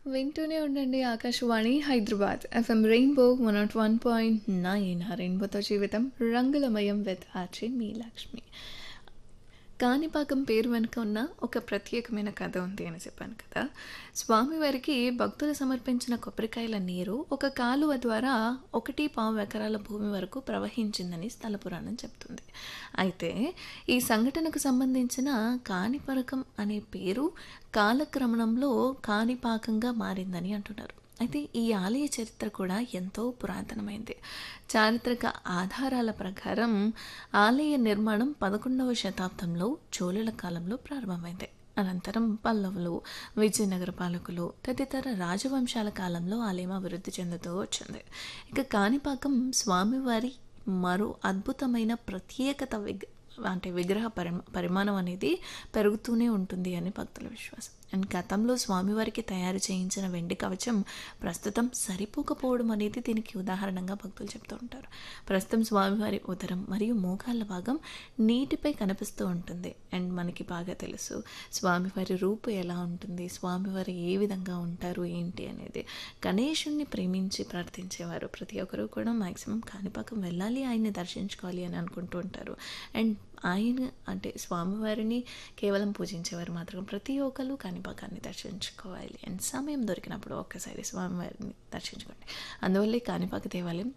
వింటూనే ఉండండి Akashvani Hyderabad FM rainbow one nought one point nine ఆ రెయిన్బోతో జీవితం రంగులమయం విత్ ఆర్జే మీ లక్ష్మి కాణిపాకం పేరు వెనుక ఉన్న ఒక ప్రత్యేకమైన కథ ఉంది అని చెప్పాను కదా స్వామివారికి భక్తులు సమర్పించిన కొబ్బరికాయల నీరు ఒక కాలువ ద్వారా ఒకటి పావు ఎకరాల భూమి వరకు ప్రవహించిందని స్థల పురాణం చెప్తుంది అయితే ఈ సంఘటనకు సంబంధించిన కాణిపరకం అనే పేరు కాలక్రమణంలో కాణిపాకంగా మారిందని అంటున్నారు అయితే ఈ ఆలయ చరిత్ర కూడా ఎంతో పురాతనమైంది చారిత్రక ఆధారాల ప్రకారం ఆలయ నిర్మాణం పదకొండవ శతాబ్దంలో చోళుల కాలంలో ప్రారంభమైంది అనంతరం పల్లవులు విజయనగర పాలకులు తదితర రాజవంశాల కాలంలో ఆలయం అభివృద్ధి చెందుతూ వచ్చింది ఇక కాణిపాకం స్వామివారి మరో అద్భుతమైన ప్రత్యేకత విగ్ అంటే విగ్రహ పరిమ పరిమాణం అనేది పెరుగుతూనే ఉంటుంది అని భక్తుల విశ్వాసం అండ్ గతంలో స్వామివారికి తయారు చేయించిన వెండి కవచం ప్రస్తుతం సరిపోకపోవడం అనేది దీనికి ఉదాహరణగా భక్తులు చెప్తూ ఉంటారు ప్రస్తుతం స్వామివారి ఉదరం మరియు మోకాళ్ళ భాగం నీటిపై కనిపిస్తూ ఉంటుంది అండ్ మనకి బాగా తెలుసు స్వామివారి రూపు ఎలా ఉంటుంది స్వామివారు ఏ విధంగా ఉంటారు ఏంటి అనేది గణేషుణ్ణి ప్రేమించి ప్రార్థించేవారు ప్రతి ఒక్కరూ కూడా మ్యాక్సిమం కాణిపాకం వెళ్ళాలి ఆయన్ని దర్శించుకోవాలి అని అనుకుంటూ ఉంటారు అండ్ ఆయన అంటే స్వామివారిని కేవలం పూజించేవారు మాత్రం ప్రతి ఒక్కరు కాణిపాకాన్ని దర్శించుకోవాలి అండ్ సమయం దొరికినప్పుడు ఒక్కసారి స్వామివారిని దర్శించుకోండి అందువల్లే కాణిపాక దేవాలయం